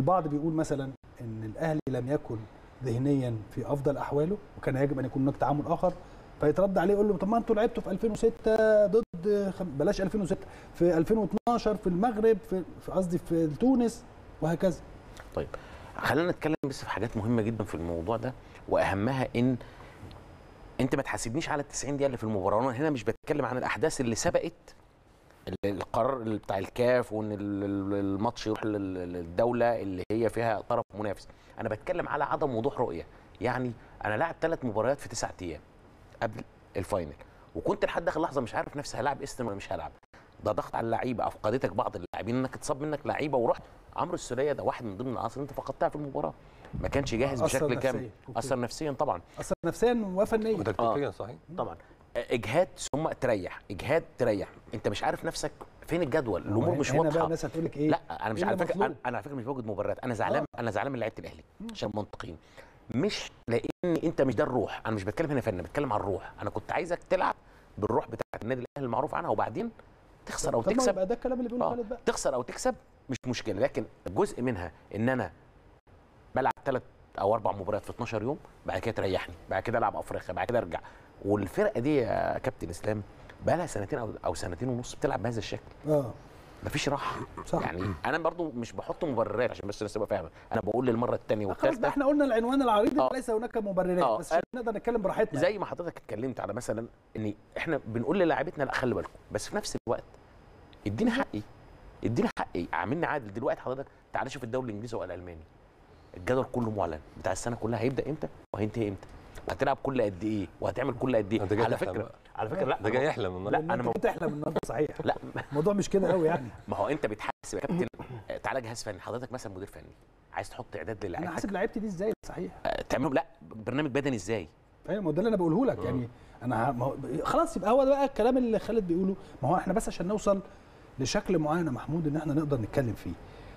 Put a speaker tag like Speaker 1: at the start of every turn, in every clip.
Speaker 1: البعض بيقول مثلا ان الاهلي لم يكن ذهنيا في افضل احواله وكان يجب ان يكون هناك تعامل اخر فيترد عليه يقول له طب ما انتوا لعبتوا في 2006 ضد خم- بلاش 2006 في 2012 في المغرب في في قصدي في تونس وهكذا
Speaker 2: طيب خلينا نتكلم بس في حاجات مهمه جدا في الموضوع ده واهمها ان انت ما تحاسبنيش على ال 90 دقيقه اللي في المباراه انا هنا مش بتكلم عن الاحداث اللي سبقت ال- القرار اللي بتاع الكاف وان ال- ال- الماتش يروح لل- للدوله اللي هي فيها طرف منافس انا بتكلم على عدم وضوح رؤيه يعني انا لاعب ثلاث مباريات في تسعة ايام قبل الفاينل وكنت لحد اخر لحظه مش عارف نفسي هلاعب استن ولا مش هلعب ده ضغط على اللعيبه افقدتك بعض اللاعبين انك اتصاب منك لعيبه ورحت عمرو السوليه ده واحد من ضمن العناصر اللي انت فقدتها في المباراه ما كانش جاهز
Speaker 1: أثر
Speaker 2: بشكل
Speaker 1: نفسياً.
Speaker 2: كامل
Speaker 1: أوكي.
Speaker 2: اثر نفسيا طبعا
Speaker 1: اصلا نفسيا وفنيا
Speaker 3: وتكتيكيا صحيح
Speaker 2: طبعا اجهاد ثم تريح اجهاد تريح انت مش عارف نفسك فين الجدول الامور مش
Speaker 1: هنا بقى
Speaker 2: واضحه
Speaker 1: الناس هتقول لك ايه
Speaker 2: لا انا مش
Speaker 1: إيه
Speaker 2: على
Speaker 1: اللي
Speaker 2: فكره
Speaker 1: مطلوب؟
Speaker 2: انا أنا على فكره مش بوجد مبررات انا زعلان انا زعلان من لعيبه الاهلي عشان منطقيين مش لان انت مش ده الروح انا مش بتكلم هنا فن أنا بتكلم عن الروح انا كنت عايزك تلعب بالروح بتاعت النادي الاهلي المعروف عنها وبعدين تخسر او
Speaker 1: طب ما
Speaker 2: تكسب
Speaker 1: يبقى ده الكلام اللي بيقوله
Speaker 2: آه،
Speaker 1: خالد بقى
Speaker 2: تخسر او تكسب مش مشكله لكن جزء منها ان انا بلعب ثلاث او اربع مباريات في 12 يوم بعد كده تريحني بعد كده العب افريقيا بعد كده ارجع والفرقه دي يا كابتن اسلام بقى لها سنتين او او سنتين ونص بتلعب بهذا الشكل
Speaker 1: اه
Speaker 2: مفيش راحه
Speaker 1: صح.
Speaker 2: يعني انا برضو مش بحط مبررات عشان بس الناس تبقى فاهمه انا بقول للمره الثانيه
Speaker 1: خلاص بقى
Speaker 2: والثالثه
Speaker 1: احنا قلنا العنوان العريض
Speaker 2: آه.
Speaker 1: إن ليس هناك مبررات
Speaker 2: آه.
Speaker 1: بس عشان نقدر نتكلم براحتنا
Speaker 2: زي ما حضرتك اتكلمت على مثلا ان احنا بنقول للاعيبتنا لا خلي بالكم بس في نفس الوقت اديني حقي اديني حقي عاملني عادل دلوقتي حضرتك تعالى شوف الدوري الانجليزي ولا الالماني الجدول كله معلن بتاع السنه كلها هيبدا امتى وهينتهي امتى وهتلعب كل قد ايه وهتعمل كل قد
Speaker 3: أنت
Speaker 2: ايه
Speaker 3: جاي
Speaker 2: على
Speaker 3: تحلم
Speaker 2: فكره
Speaker 3: بقى.
Speaker 2: على فكره لا
Speaker 3: ده جاي يحلم النهارده
Speaker 2: لا
Speaker 1: لأن
Speaker 2: انا
Speaker 1: انت
Speaker 2: مو...
Speaker 1: بتحلم النهارده صحيح
Speaker 2: لا
Speaker 1: الموضوع مش كده قوي يعني
Speaker 2: ما هو انت بتحاسب يا كابتن آه، تعالى جهاز فني حضرتك مثلا مدير فني عايز تحط اعداد
Speaker 1: انا
Speaker 2: للاعيبتك
Speaker 1: حاسب لعيبتي دي ازاي صحيح
Speaker 2: آه، تعملهم لا برنامج بدني ازاي
Speaker 1: فاهم ما هو ده اللي انا بقوله لك يعني انا ه- ما هو خلاص يبقى هو ده بقى الكلام اللي خالد بيقوله ما هو احنا بس عشان نوصل لشكل معين يا محمود ان احنا نقدر نتكلم فيه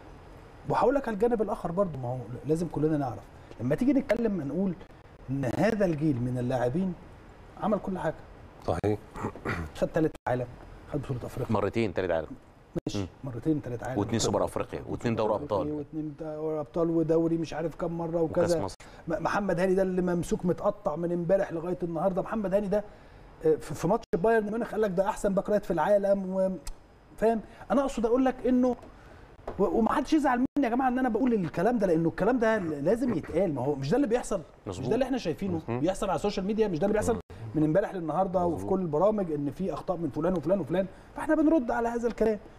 Speaker 1: وهقول لك على الجانب الاخر برضه ما هو لازم كلنا نعرف لما تيجي نتكلم نقول ان هذا الجيل من اللاعبين عمل كل حاجه
Speaker 3: صحيح
Speaker 1: خد ثالث عالم خد بطوله افريقيا
Speaker 2: مرتين تالت عالم
Speaker 1: ماشي مرتين ثالث عالم
Speaker 2: واثنين سوبر افريقيا واثنين دوري ابطال
Speaker 1: واثنين دوري ابطال ودوري مش عارف كم مره
Speaker 2: وكاس
Speaker 1: وكذا
Speaker 2: مصر
Speaker 1: م- محمد هاني ده اللي ممسوك متقطع من امبارح لغايه النهارده محمد هاني ده آه، في في ماتش بايرن ميونخ قال لك ده احسن باك رايت في العالم و- فاهم انا اقصد اقول لك انه و- ومحدش يزعل مني يا جماعه ان انا بقول الكلام ده لانه الكلام ده لازم يتقال ما هو مش ده اللي بيحصل مش
Speaker 2: مظبوط.
Speaker 1: ده اللي احنا شايفينه بيحصل على السوشيال ميديا مش ده اللي بيحصل من امبارح للنهارده وفي كل البرامج ان في اخطاء من فلان وفلان وفلان فاحنا بنرد على هذا الكلام